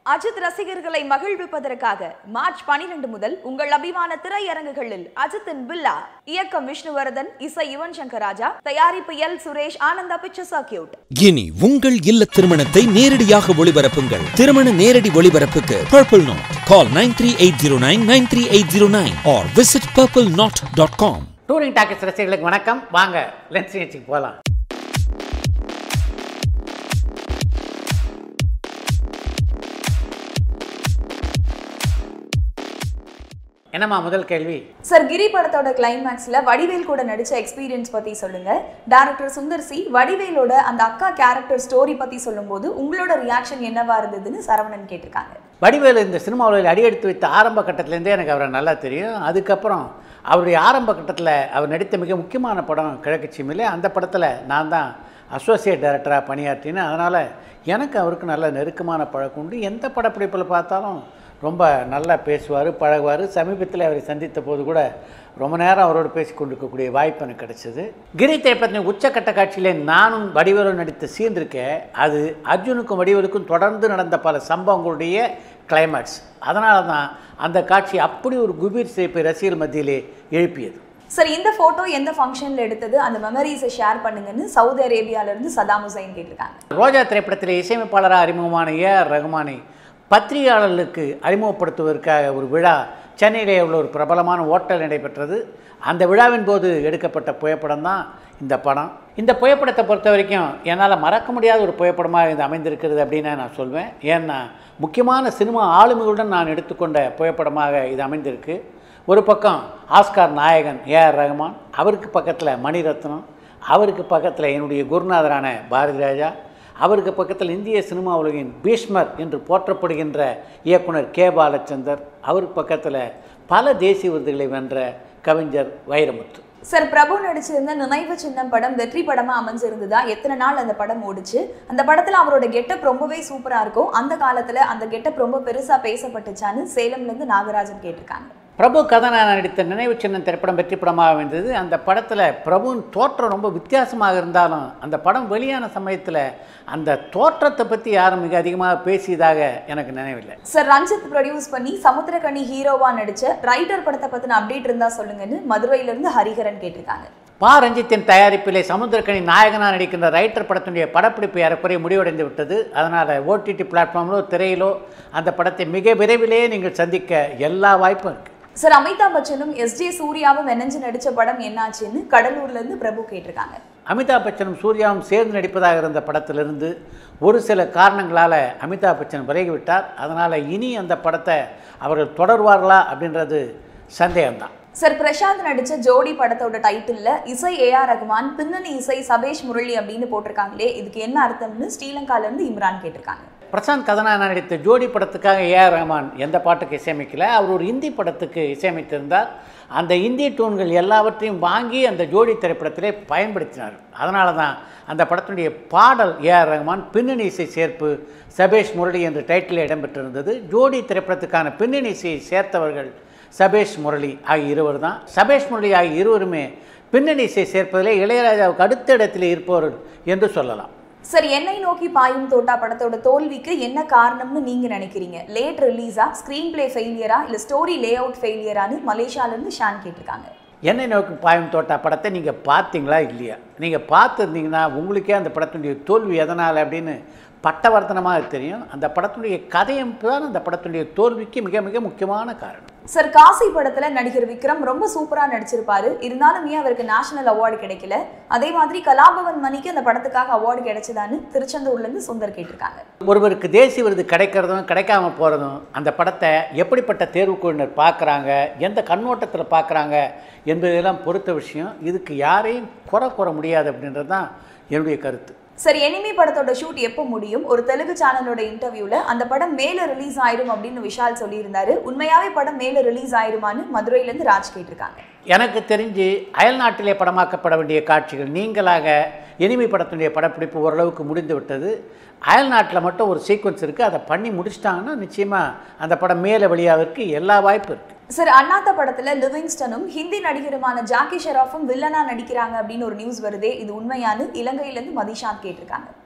அஜித் ரசிகர்களை மகிழ்விப்பதற்காக மார்ச் 12 முதல் உங்கள் அபிமான திரையரங்குகளில் அஜித்தின் பில்லா இயக்கம் விஷ்ணுவர்தன் இசை யுவன் சங்கர் ராஜா தயாரிப்பு L Suresh Ananda picture circuit இனி உங்கள் இல்ல திருமணத்தை நேரடியாக ஒளிபரப்புங்கள் திருமண நேரடி ஒளிபரப்புக்கு purple knot call nine three eight zero nine nine three eight zero nine or visit purple knot dot com touring talkies ரசிகர்களுக்கு வணக்கம் வாங்க லென்ஸ் நிகழ்ச்சிக்கு போகலாம் என்னம்மா முதல் கேள்வி சார் கிரி படத்தோட கிளைமேக்ஸ்ல வடிவேல் கூட நடிச்ச எக்ஸ்பீரியன்ஸ் பத்தி சொல்லுங்க டைரக்டர் சுந்தர் சி வடிவேலோட அந்த அக்கா கேரக்டர் ஸ்டோரி பத்தி சொல்லும்போது உங்களோட ரியாக்ஷன் என்னவா இருந்ததுன்னு சரவணன் கேட்டிருக்காங்க வடிவேலு இந்த சினிமாவில் அடியெடுத்து வைத்த ஆரம்ப கட்டத்திலேருந்தே எனக்கு அவரை நல்லா தெரியும் அதுக்கப்புறம் அவருடைய ஆரம்ப கட்டத்தில் அவர் நடித்த மிக முக்கியமான படம் கிழக்கு சீமையில் அந்த படத்தில் நான் தான் அசோசியேட் டைரக்டராக பணியாற்றினேன் அதனால் எனக்கு அவருக்கு நல்ல நெருக்கமான பழக்கம் உண்டு எந்த படப்பிடிப்பில் பார்த்தாலும் ரொம்ப நல்லா பேசுவார் பழகுவார் சமீபத்தில் அவரை சந்தித்த போது கூட ரொம்ப நேரம் அவரோடு பேசி கொண்டிருக்கக்கூடிய வாய்ப்பு எனக்கு கிடைச்சது கிரி திரைப்படத்தின் உச்சக்கட்ட காட்சியிலே நானும் வடிவேலும் நடித்த சீன் இருக்கே அது அர்ஜுனுக்கும் வடிவேலுக்கும் தொடர்ந்து நடந்த பல சம்பவங்களுடைய கிளைமேக்ஸ் அதனால தான் அந்த காட்சி அப்படி ஒரு குபீர் சிரிப்பை ரசிகர் மத்தியிலே எழுப்பியது சார் இந்த போட்டோ எந்த ஃபங்க்ஷன்ல எடுத்தது அந்த மெமரிஸை ஷேர் பண்ணுங்கன்னு சவுதி அரேபியால இருந்து சதாம் ஹுசைன் கேட்டிருக்காங்க ரோஜா திரைப்படத்தில் இசையமைப்பாளராக அறிமுகமான ஏ ஆர் ரகுமானை பத்திரிகையாளர்களுக்கு அறிமுகப்படுத்துவதற்காக ஒரு விழா சென்னையிலே உள்ள ஒரு பிரபலமான ஓட்டல் நடைபெற்றது அந்த விழாவின் போது எடுக்கப்பட்ட புகைப்படம் தான் இந்த படம் இந்த புகைப்படத்தை பொறுத்த வரைக்கும் என்னால் மறக்க முடியாத ஒரு புகைப்படமாக இது அமைந்திருக்கிறது அப்படின்னு நான் சொல்வேன் ஏன்னா முக்கியமான சினிமா ஆளுமைகளுடன் நான் எடுத்துக்கொண்ட புகைப்படமாக இது அமைந்திருக்கு ஒரு பக்கம் ஆஸ்கார் நாயகன் ஏ ஆர் ரஹ்மான் அவருக்கு பக்கத்தில் மணிரத்னம் அவருக்கு பக்கத்தில் என்னுடைய குருநாதரான பாரதி ராஜா அவருக்கு பக்கத்தில் இந்திய சினிமா உலகின் பீஷ்மர் என்று போற்றப்படுகின்ற இயக்குனர் கே பாலச்சந்தர் அவருக்கு பக்கத்தில் பல தேசிய விருதுகளை வென்ற கவிஞர் வைரமுத்து சார் பிரபு நடிச்சிருந்த நினைவு சின்னம் படம் வெற்றி படமா அமைஞ்சிருந்ததா எத்தனை நாள் அந்த படம் ஓடுச்சு அந்த படத்துல அவரோட கெட்டப் ரொம்பவே சூப்பரா இருக்கும் அந்த காலத்துல அந்த கெட்டப் ரொம்ப பெருசா பேசப்பட்டுச்சான்னு சேலம்ல இருந்து நாகராஜன் கேட்டிருக்காங்க பிரபு கதாநாயகன் நடித்த நினைவு சின்னம் திரைப்படம் வெற்றி படமாக அமைந்தது அந்த படத்தில் பிரபுவின் தோற்றம் ரொம்ப வித்தியாசமாக இருந்தாலும் அந்த படம் வெளியான சமயத்தில் அந்த தோற்றத்தை பற்றி யாரும் மிக அதிகமாக பேசியதாக எனக்கு நினைவில்லை சார் ரஞ்சித் ப்ரொடியூஸ் பண்ணி சமுத்திரகனி ஹீரோவா நடிச்ச ரைட்டர் படத்தை பத்தின அப்டேட் இருந்தா சொல்லுங்கன்னு மதுரையில இருந்து ஹரிஹரன் கேட்டிருக்காங்க பா ரஞ்சித்தின் தயாரிப்பிலே சமுத்திரக்கனி நாயகனாக நடிக்கின்ற ரைட்டர் படத்தினுடைய படப்பிடிப்பு ஏறக்குறைய முடிவடைந்து விட்டது அதனால் ஓடிடி பிளாட்ஃபார்மிலோ திரையிலோ அந்த படத்தை மிக விரைவிலேயே நீங்கள் சந்திக்க எல்லா வாய்ப்பும் இருக்குது சார் அமிதாப் பச்சனும் எஸ் ஜே சூர்யாவும் இணைஞ்சு நடிச்ச படம் என்னாச்சுன்னு கடலூர்ல இருந்து பிரபு கேட்டிருக்காங்க அமிதாப் பச்சனும் சூர்யாவும் சேர்ந்து நடிப்பதாக இருந்த படத்திலிருந்து ஒரு சில காரணங்களால் அமிதாப் பச்சன் விலகிவிட்டார் அதனால் இனி அந்த படத்தை அவர்கள் தொடர்வார்களா அப்படின்றது சந்தேகம்தான் சார் பிரசாந்த் நடிச்ச ஜோடி படத்தோட டைட்டில்ல இசை ஏ ஆர் ரகுமான் பின்னணி இசை சபேஷ் முரளி அப்படின்னு போட்டிருக்காங்களே இதுக்கு என்ன அர்த்தம்னு ஸ்ரீலங்கால இருந்து இம்ரான் கேட்டிருக்காங்க பிரசாந்த் கதநாயகன் நடித்த ஜோடி படத்துக்காக ஏஆர் ரஹ்மான் எந்த பாட்டுக்கு இசையமைக்கல அவர் ஒரு இந்தி படத்துக்கு இசையமைத்திருந்தார் அந்த இந்திய டூன்கள் எல்லாவற்றையும் வாங்கி அந்த ஜோடி திரைப்படத்திலே பயன்படுத்தினார் அதனால தான் அந்த படத்தினுடைய பாடல் ஏஆர் ரஹ்மான் பின்னணி இசை சேர்ப்பு சபேஷ் முரளி என்ற டைட்டில் இடம்பெற்றிருந்தது ஜோடி திரைப்படத்துக்கான பின்னணி இசையை சேர்த்தவர்கள் சபேஷ் முரளி ஆகிய இருவர் தான் சபேஷ் முரளி ஆகிய இருவருமே பின்னணி இசை சேர்ப்பதிலே இளையராஜாவுக்கு அடுத்த இடத்திலே இருப்பவர்கள் என்று சொல்லலாம் சார் என்னை நோக்கி பாயும் தோட்டா படத்தோட தோல்விக்கு என்ன காரணம்னு நீங்க நினைக்கிறீங்க லேட் ரிலீஸா ஸ்கிரீன் பிளே ஃபெயிலியரா இல்ல ஸ்டோரி லே அவுட் ஃபெயிலியரான்னு மலேசியால இருந்து ஷான் கேட்டிருக்காங்க என்னை நோக்கி பாயும் தோட்டா படத்தை நீங்கள் பார்த்தீங்களா இல்லையா நீங்கள் பார்த்துருந்தீங்கன்னா உங்களுக்கே அந்த படத்தினுடைய தோல்வி எதனால் அப்படின்னு பட்டவர்த்தனமாக தெரியும் அந்த படத்தினுடைய கதையமைப்பு தான் அந்த படத்தினுடைய தோல்விக்கு மிக மிக முக்கியமான காரணம் சார் காசி படத்துல நடிகர் விக்ரம் ரொம்ப சூப்பரா நடிச்சிருப்பாரு இருந்தாலும் ஏன் அவருக்கு நேஷனல் அவார்டு கிடைக்கல அதே மாதிரி கலாபவன் மணிக்கு அந்த படத்துக்காக அவார்டு கிடைச்சதான்னு திருச்செந்தூர்ல இருந்து சுந்தர் கேட்டிருக்காங்க ஒருவருக்கு தேசிய விருது கிடைக்கிறதும் கிடைக்காம போகிறதும் அந்த படத்தை எப்படிப்பட்ட தேர்வுக்குழுவினர் பார்க்குறாங்க எந்த கண்ணோட்டத்தில் பார்க்குறாங்க என்பதெல்லாம் பொறுத்த விஷயம் இதுக்கு யாரையும் குறை கூற முடியாது அப்படின்றது தான் என்னுடைய கருத்து சரி எனிமி படத்தோட ஷூட் எப்போ முடியும் ஒரு தெலுங்கு சேனலோட இன்டர்வியூல அந்த படம் மேல ரிலீஸ் ஆயிரும் அப்படின்னு விஷால் சொல்லியிருந்தாரு உண்மையாவே படம் மேல ரிலீஸ் ஆயிருமான்னு மதுரையில இருந்து ராஜ் கேட்டிருக்காங்க எனக்கு தெரிஞ்சு அயல்நாட்டிலே படமாக்கப்பட வேண்டிய காட்சிகள் நீங்களாக எனிமி படத்தினுடைய படப்பிடிப்பு ஓரளவுக்கு முடிந்து விட்டது அயல்நாட்டில் மட்டும் ஒரு சீக்வன்ஸ் இருக்குது அதை பண்ணி முடிச்சிட்டாங்கன்னா நிச்சயமாக அந்த படம் மேலே வெளியாவதற்கு எல்லா வாய்ப்பும் இருக்குது சார் அண்ணாத்த படத்துல லிவிங்ஸ்டனும் ஹிந்தி நடிகருமான ஜாக்கி ஷெராஃபும் வில்லனா நடிக்கிறாங்க அப்படின்னு ஒரு நியூஸ் வருதே இது உண்மையானு இலங்கையில இருந்து மதிஷாந்த் கேட்டிருக்காங்க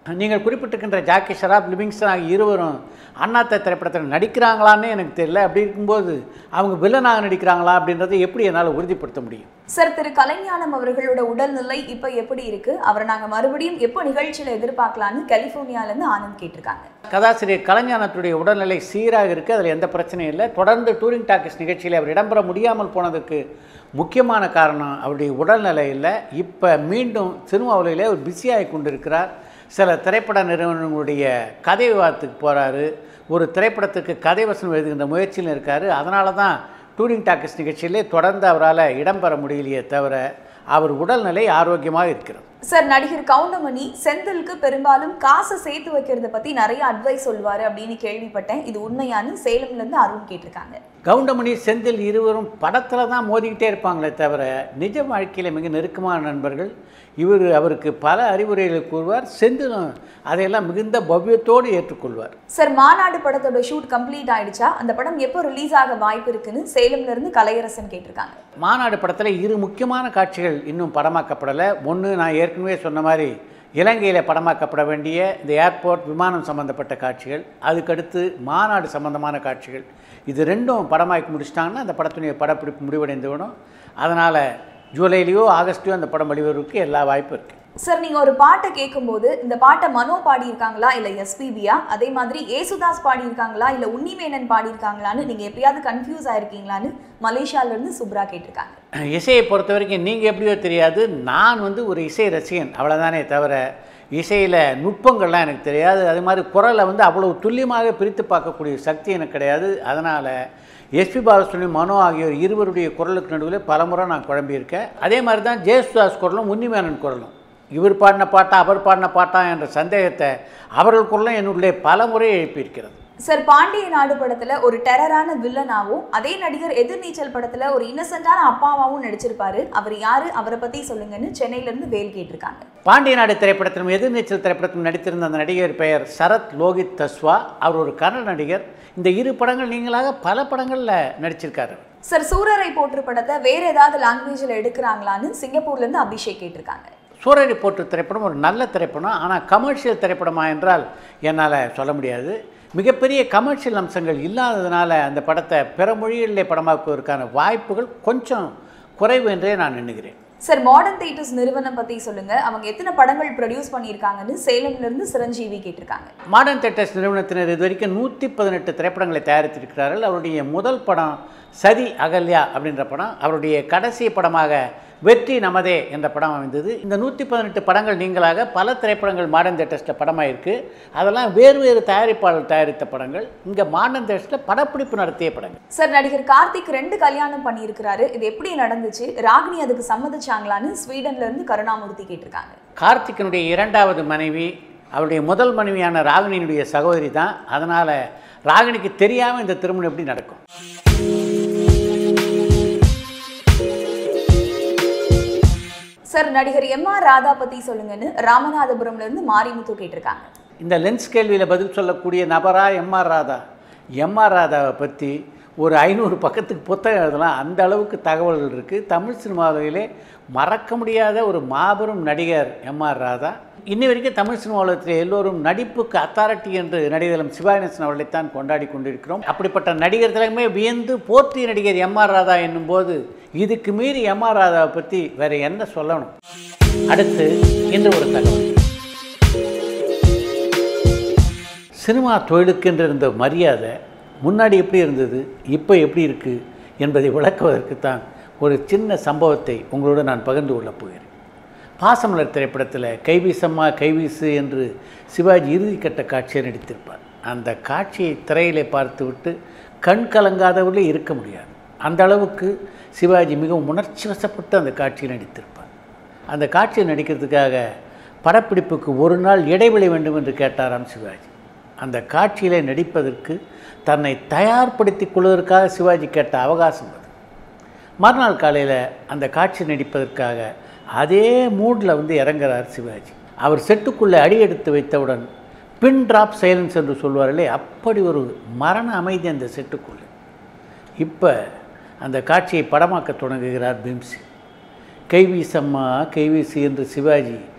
நீங்கள் குறிப்பிட்டிருக்கின்ற ஜாக்கி ஷராப் லிவிங்ஸ்டன் ஆகிய இருவரும் அண்ணாத்த திரைப்படத்தில் நடிக்கிறாங்களான்னு எனக்கு தெரியல அப்படி இருக்கும்போது அவங்க வில்லனாக நடிக்கிறாங்களா அப்படின்றத எப்படி என்னால் உறுதிப்படுத்த முடியும் சார் திரு கலைஞானம் அவர்களோட உடல்நிலை இப்போ எப்படி இருக்கு அவரை நாங்க மறுபடியும் எப்போ நிகழ்ச்சியில எதிர்பார்க்கலான்னு கலிபோர்னியால இருந்து ஆனந்த் கேட்டிருக்காங்க கதாசிரியர் கலைஞானத்துடைய உடல்நிலை சீராக இருக்குது அதில் எந்த பிரச்சனையும் இல்லை தொடர்ந்து டூரிங் டாக்கிஸ் நிகழ்ச்சியில் அவர் இடம்பெற முடியாமல் போனதுக்கு முக்கியமான காரணம் அவருடைய உடல்நிலை இல்லை இப்போ மீண்டும் சினிமா உலகிலே அவர் பிஸியாகி கொண்டிருக்கிறார் சில திரைப்பட நிறுவனங்களுடைய கதை விவாதத்துக்கு போகிறாரு ஒரு திரைப்படத்துக்கு கதை வசனம் எழுதுகின்ற முயற்சியில் இருக்கார் அதனால தான் டூரிங் டாக்கிஸ் நிகழ்ச்சியிலே தொடர்ந்து அவரால் இடம்பெற முடியலையே தவிர அவர் உடல்நிலை ஆரோக்கியமாக இருக்கிறது சார் நடிகர் கவுண்டமணி செந்திலுக்கு பெரும்பாலும் காசை சேர்த்து வைக்கிறத பத்தி நிறைய அட்வைஸ் சொல்வாரு அப்படின்னு கேள்விப்பட்டேன் இது உண்மையான்னு சேலம்ல இருந்து அருண் கேட்டிருக்காங்க கவுண்டமணி செந்தில் இருவரும் படத்தில் தான் மோதிக்கிட்டே இருப்பாங்களே தவிர நிஜ வாழ்க்கையில் மிக நெருக்கமான நண்பர்கள் இவர் அவருக்கு பல அறிவுரைகளை கூறுவார் செந்திலும் அதையெல்லாம் மிகுந்த பவ்யத்தோடு ஏற்றுக்கொள்வார் சார் மாநாடு படத்தோட ஷூட் கம்ப்ளீட் ஆயிடுச்சா அந்த படம் எப்போ ரிலீஸ் ஆக வாய்ப்பு இருக்குன்னு சேலம்ல இருந்து கலையரசன் கேட்டிருக்காங்க மாநாடு படத்தில் இரு முக்கியமான காட்சிகள் இன்னும் படமாக்கப்படலை ஒன்று நான் ஏற்கனவே சொன்ன மாதிரி இலங்கையில் படமாக்கப்பட வேண்டிய இந்த ஏர்போர்ட் விமானம் சம்பந்தப்பட்ட காட்சிகள் அதுக்கடுத்து மாநாடு சம்பந்தமான காட்சிகள் இது ரெண்டும் படமாக்கி முடிச்சிட்டாங்கன்னா அந்த படத்துடைய படப்பிடிப்பு முடிவடைந்துவிடும் அதனால் ஜூலைலேயோ ஆகஸ்ட்லேயோ அந்த படம் வெளிவருவதற்கு எல்லா வாய்ப்பும் இருக்குது சார் நீங்க ஒரு பாட்டை கேட்கும்போது இந்த பாட்டை மனோ பாடியிருக்காங்களா இல்ல எஸ்பிபியா அதே மாதிரி ஏசுதாஸ் பாடியிருக்காங்களா இல்ல உன்னிமேனன் பாடியிருக்காங்களான்னு நீங்க எப்பயாவது கன்ஃபியூஸ் ஆயிருக்கீங்களான்னு மலேசியால இருந்து சுப்ரா கேட்டிருக்காங்க இசையை பொறுத்த வரைக்கும் நீங்கள் எப்படியோ தெரியாது நான் வந்து ஒரு இசை ரசிகன் அவ்வளோதானே தவிர இசையில் நுட்பங்கள்லாம் எனக்கு தெரியாது அது மாதிரி குரலை வந்து அவ்வளவு துல்லியமாக பிரித்து பார்க்கக்கூடிய சக்தி எனக்கு கிடையாது அதனால் எஸ்பி பாலசுப்ரமணியம் மனோ ஆகியோர் இருவருடைய குரலுக்கு நடுவில் பலமுறை நான் குழம்பியிருக்கேன் அதே மாதிரி தான் ஜேசுதாஸ் குரலும் உன்னிமேனன் குரலும் இவர் பாடின பாட்டா அவர் பாடின பாட்டா என்ற சந்தேகத்தை அவர்கள் குரலும் என்னுள்ளே பல முறை எழுப்பியிருக்கிறது சார் பாண்டிய நாடு படத்துல ஒரு டெரரான வில்லனாவும் அதே நடிகர் எதிர்நீச்சல் படத்துல ஒரு இன்னசென்ட்டான அப்பாவாவும் நடிச்சிருப்பாரு அவர் யாரு அவரை பத்தி சொல்லுங்கன்னு சென்னையில இருந்து வேல் கேட்டிருக்காங்க பாண்டிய நாடு திரைப்படத்திலும் எதிர்நீச்சல் திரைப்படத்திலும் நடித்திருந்த அந்த நடிகர் பெயர் சரத் லோகித் தஸ்வா அவர் ஒரு கன்னட நடிகர் இந்த இரு படங்கள் நீங்களாக பல படங்களில் நடிச்சிருக்காரு சார் சூரரை போற்று படத்தை வேற ஏதாவது லாங்குவேஜ்ல எடுக்கிறாங்களான்னு சிங்கப்பூர்ல இருந்து அபிஷேக் கேட்டிருக்காங்க சூரரை போற்று திரைப்படம் ஒரு நல்ல திரைப்படம் ஆனால் கமர்ஷியல் திரைப்படமா என்றால் என்னால் சொல்ல முடியாது மிகப்பெரிய கமர்ஷியல் அம்சங்கள் இல்லாததுனால அந்த படத்தை பிற மொழிகளிலே படமாக்குவதற்கான வாய்ப்புகள் கொஞ்சம் குறைவு என்றே நான் எண்ணுகிறேன் சார் மாடர்ன் தேட்டர்ஸ் நிறுவனம் பத்தி சொல்லுங்க அவங்க எத்தனை படங்கள் ப்ரொடியூஸ் பண்ணியிருக்காங்கன்னு சேலம்ல இருந்து சிரஞ்சீவி கேட்டிருக்காங்க மாடர்ன் தேட்டர்ஸ் நிறுவனத்தினர் இது வரைக்கும் நூற்றி பதினெட்டு திரைப்படங்களை தயாரித்திருக்கிறார்கள் அவருடைய முதல் படம் சதி அகல்யா அப்படின்ற படம் அவருடைய கடைசி படமாக வெற்றி நமதே என்ற படம் அமைந்தது இந்த நூற்றி பதினெட்டு படங்கள் நீங்களாக பல திரைப்படங்கள் மாடர்ன் தேட்டர்ஸில் படமாயிருக்கு அதெல்லாம் வேறு வேறு தயாரிப்பாளர் தயாரித்த படங்கள் இங்கே மாடர்ன் தேட்டர்ஸில் படப்பிடிப்பு நடத்திய படங்கள் சார் நடிகர் கார்த்திக் ரெண்டு கல்யாணம் பண்ணியிருக்கிறாரு இது எப்படி நடந்துச்சு ராகினி அதுக்கு சம்மதிச்சாங்களான்னு ஸ்வீடன்ல இருந்து கருணாமூர்த்தி கேட்டிருக்காங்க கார்த்திகனுடைய இரண்டாவது மனைவி அவருடைய முதல் மனைவியான ராகினியினுடைய சகோதரி தான் அதனால் ராகினிக்கு தெரியாமல் இந்த திருமணம் எப்படி நடக்கும் சார் நடிகர் எம் ஆர் ராதா பத்தி சொல்லுங்கன்னு ராமநாதபுரம்ல இருந்து மாரிமுத்து கேட்டிருக்காங்க இந்த லென்ஸ் கேள்வியில் பதில் சொல்லக்கூடிய நபரா எம்ஆர் ராதா எம்ஆர் ராதாவை பற்றி ஒரு ஐநூறு பக்கத்துக்கு புத்தகம் எழுதலாம் அந்த அளவுக்கு தகவல்கள் இருக்குது தமிழ் சினிமாவிலே மறக்க முடியாத ஒரு மாபெரும் நடிகர் எம்ஆர் ராதா இன்னி வரைக்கும் தமிழ் சினிமா உலகத்தில் எல்லோரும் நடிப்புக்கு அத்தாரிட்டி என்று நடிகர்களும் சிவாயனசன் அவர்களைத்தான் கொண்டாடி கொண்டிருக்கிறோம் அப்படிப்பட்ட நடிகர்களுமே வியந்து போற்றிய நடிகர் எம்ஆர் ராதா என்னும்போது இதுக்கு மீறி எம்ஆர் ராதாவை பற்றி வேறு என்ன சொல்லணும் அடுத்து இன்று ஒரு தகவல் சினிமா தொழிலுக்கென்று இருந்த மரியாதை முன்னாடி எப்படி இருந்தது இப்போ எப்படி இருக்குது என்பதை விளக்குவதற்குத்தான் ஒரு சின்ன சம்பவத்தை உங்களோடு நான் பகிர்ந்து கொள்ளப் போகிறேன் பாசமலர் திரைப்படத்தில் கைவீசம்மா கைவீசு என்று சிவாஜி இறுதிக்கட்ட காட்சியை நடித்திருப்பார் அந்த காட்சியை திரையிலே பார்த்துவிட்டு கண் கலங்காதவர்களே இருக்க முடியாது அந்த அளவுக்கு சிவாஜி மிகவும் உணர்ச்சி வசப்பட்டு அந்த காட்சியை நடித்திருப்பார் அந்த காட்சியை நடிக்கிறதுக்காக படப்பிடிப்புக்கு ஒரு நாள் இடைவெளி வேண்டும் என்று கேட்டாராம் சிவாஜி அந்த காட்சியிலே நடிப்பதற்கு தன்னை தயார்படுத்திக் கொள்வதற்காக சிவாஜி கேட்ட அவகாசம் அது மறுநாள் காலையில் அந்த காட்சி நடிப்பதற்காக அதே மூடில் வந்து இறங்குறார் சிவாஜி அவர் செட்டுக்குள்ளே அடி எடுத்து வைத்தவுடன் பின் ட்ராப் சைலன்ஸ் என்று சொல்வார்களே அப்படி ஒரு மரண அமைதி அந்த செட்டுக்குள்ளே இப்போ அந்த காட்சியை படமாக்க தொடங்குகிறார் பீம்சி கைவீசம்மா கைவீசி என்று சிவாஜி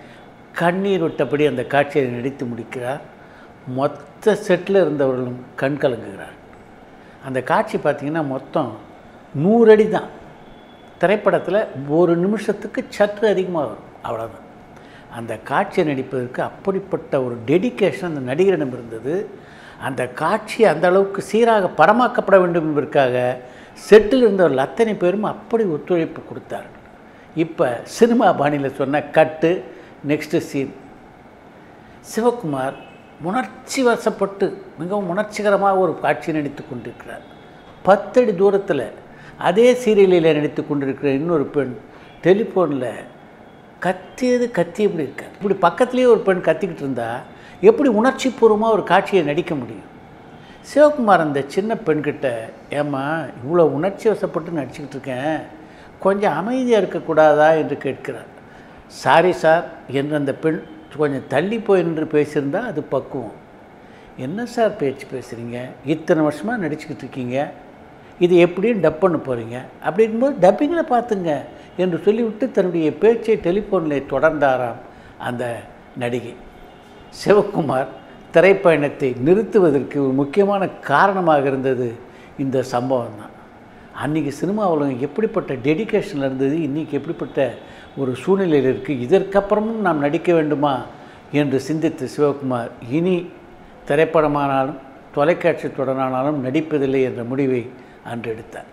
கண்ணீர் விட்டபடி அந்த காட்சியை நடித்து முடிக்கிறார் மொத்த செட்டில் இருந்தவர்களும் கண் கலங்குகிறார் அந்த காட்சி பார்த்திங்கன்னா மொத்தம் நூறு அடி தான் திரைப்படத்தில் ஒரு நிமிஷத்துக்கு சற்று அதிகமாக வரும் அவ்வளோதான் அந்த காட்சியை நடிப்பதற்கு அப்படிப்பட்ட ஒரு டெடிகேஷன் அந்த நடிகரிடம் இருந்தது அந்த காட்சி அந்த அளவுக்கு சீராக படமாக்கப்பட வேண்டும் என்பதற்காக செட்டில் இருந்தவர்கள் அத்தனை பேரும் அப்படி ஒத்துழைப்பு கொடுத்தார்கள் இப்போ சினிமா பாணியில் சொன்ன கட்டு நெக்ஸ்ட்டு சீன் சிவகுமார் உணர்ச்சி வசப்பட்டு மிகவும் உணர்ச்சிகரமாக ஒரு காட்சி நடித்து கொண்டிருக்கிறார் பத்தடி தூரத்தில் அதே சீரியலில் நடித்து கொண்டிருக்கிற இன்னொரு பெண் டெலிஃபோனில் கத்தியது கத்தியபடி இருக்கார் இப்படி பக்கத்துலேயே ஒரு பெண் கத்திக்கிட்டு இருந்தா எப்படி உணர்ச்சிபூர்வமாக ஒரு காட்சியை நடிக்க முடியும் சிவகுமார் அந்த சின்ன பெண்கிட்ட ஏம்மா இவ்வளோ உணர்ச்சி வசப்பட்டு நடிச்சுக்கிட்டு இருக்கேன் கொஞ்சம் அமைதியாக இருக்கக்கூடாதா என்று கேட்கிறார் சாரி சார் என்று அந்த பெண் கொஞ்சம் தள்ளி போய் நின்று பேசியிருந்தா அது பக்குவம் என்ன சார் பேச்சு பேசுகிறீங்க இத்தனை வருஷமாக நடிச்சுக்கிட்டு இருக்கீங்க இது எப்படியும் டப் பண்ண போகிறீங்க அப்படி இருக்கும்போது டப்பிங்கில் பார்த்துங்க என்று சொல்லிவிட்டு தன்னுடைய பேச்சை டெலிஃபோனில் தொடர்ந்தாராம் அந்த நடிகை சிவகுமார் திரைப்பயணத்தை நிறுத்துவதற்கு ஒரு முக்கியமான காரணமாக இருந்தது இந்த சம்பவம் தான் அன்றைக்கி சினிமா உலகம் எப்படிப்பட்ட டெடிகேஷனில் இருந்தது இன்றைக்கி எப்படிப்பட்ட ஒரு சூழ்நிலையில் இருக்குது இதற்கப்புறமும் நாம் நடிக்க வேண்டுமா என்று சிந்தித்த சிவகுமார் இனி திரைப்படமானாலும் தொலைக்காட்சி தொடரானாலும் நடிப்பதில்லை என்ற முடிவை அன்று எடுத்தார்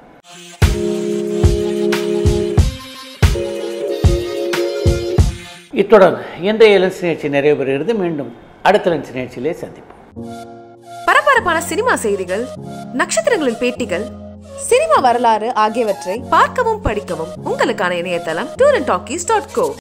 இத்துடன் இன்றைய லென்ஸ் நிகழ்ச்சி நிறைவு பெறுகிறது மீண்டும் அடுத்த லென்ஸ் நிகழ்ச்சியிலே சந்திப்போம் பரபரப்பான சினிமா செய்திகள் நட்சத்திரங்களின் பேட்டிகள் சினிமா வரலாறு ஆகியவற்றை பார்க்கவும் படிக்கவும் உங்களுக்கான இணையதளம் tour and talkies dot go